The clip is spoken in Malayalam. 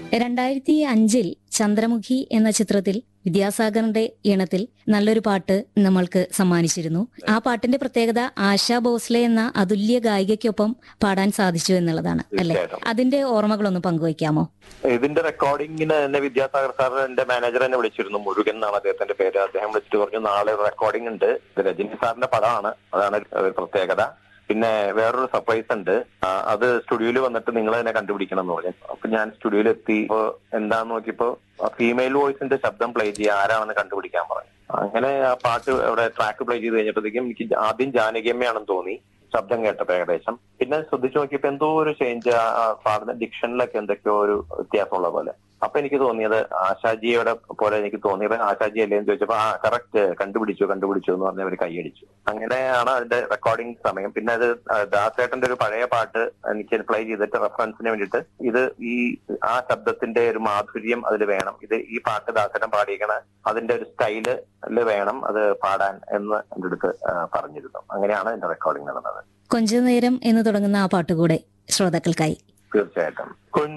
രണ്ടായിരത്തി അഞ്ചിൽ ചന്ദ്രമുഖി എന്ന ചിത്രത്തിൽ വിദ്യാസാഗറിന്റെ ഈണത്തിൽ നല്ലൊരു പാട്ട് നമ്മൾക്ക് സമ്മാനിച്ചിരുന്നു ആ പാട്ടിന്റെ പ്രത്യേകത ആശാ ഭോസ്ലെ എന്ന അതുല്യ ഗായികയ്ക്കൊപ്പം പാടാൻ സാധിച്ചു എന്നുള്ളതാണ് അല്ലെ തീർച്ചയായിട്ടും അതിന്റെ ഓർമ്മകളൊന്ന് പങ്കുവയ്ക്കാമോ ഇതിന്റെ റെക്കോർഡിങ്ങിന് എന്നെ വിദ്യാസാഗർ സാർ എന്റെ മാനേജർ എന്നെ വിളിച്ചിരുന്നു മുരുകൻ എന്നാണ് അദ്ദേഹത്തിന്റെ പേര് അദ്ദേഹം വിളിച്ചിട്ട് പറഞ്ഞു നാളെ റെക്കോർഡിംഗ് ഉണ്ട് ഇത് രജനി സാറിന്റെ പടമാണ് അതാണ് ഒരു പ്രത്യേകത പിന്നെ വേറൊരു സർപ്രൈസ് ഉണ്ട് ആ, അത് സ്റ്റുഡിയോയിൽ വന്നിട്ട് നിങ്ങൾ തന്നെ കണ്ടുപിടിക്കണം എന്ന് പറഞ്ഞു അപ്പൊ ഞാൻ സ്റ്റുഡിയോയിൽ എത്തി ഇപ്പൊ എന്താന്ന് നോക്കിയപ്പോ ഫീമെയിൽ വോയിസിന്റെ ശബ്ദം പ്ലേ ചെയ്യുക ആരാണെന്ന് കണ്ടുപിടിക്കാൻ പറഞ്ഞു അങ്ങനെ ആ പാട്ട് അവിടെ ട്രാക്ക് പ്ലേ ചെയ്ത് കഴിഞ്ഞപ്പോഴത്തേക്കും എനിക്ക് ആദ്യം ജാനകിയമ്മയാണെന്ന് തോന്നി ശബ്ദം കേട്ടപ്പോ ഏകദേശം പിന്നെ ശ്രദ്ധിച്ചു നോക്കിയപ്പോ എന്തോ ഒരു ചേഞ്ച് പാടുന്ന ഡിക്ഷനിലൊക്കെ എന്തൊക്കെയോ ഒരു വ്യത്യാസമുള്ള പോലെ അപ്പൊ എനിക്ക് തോന്നിയത് ആശാജിയുടെ പോലെ എനിക്ക് തോന്നിയത് ആശാജി അല്ലേ എന്ന് ചോദിച്ചപ്പോ ആ കറക്റ്റ് കണ്ടുപിടിച്ചു കണ്ടുപിടിച്ചു എന്ന് പറഞ്ഞ് അവർ കൈയടിച്ചു അങ്ങനെയാണ് അതിന്റെ റെക്കോർഡിംഗ് സമയം പിന്നെ അത് ദാസേട്ടന്റെ ഒരു പഴയ പാട്ട് എനിക്ക് പ്ലേ ചെയ്തിട്ട് റെഫറൻസിന് വേണ്ടിയിട്ട് ഇത് ഈ ആ ശബ്ദത്തിന്റെ ഒരു മാധുര്യം അതിൽ വേണം ഇത് ഈ പാട്ട് ദാസേട്ടൻ പാടിയിരിക്കണ അതിന്റെ ഒരു സ്റ്റൈല് വേണം അത് പാടാൻ എന്ന് എന്റെ അടുത്ത് ആ, പറഞ്ഞിരുന്നു അങ്ങനെയാണ് എന്റെ റെക്കോർഡിംഗ് നടന്നത് കൊഞ്ച നേരം എന്ന് തുടങ്ങുന്ന ആ പാട്ടുകൂടെ ശ്രോതാക്കൾക്കായി തീർച്ചയായിട്ടും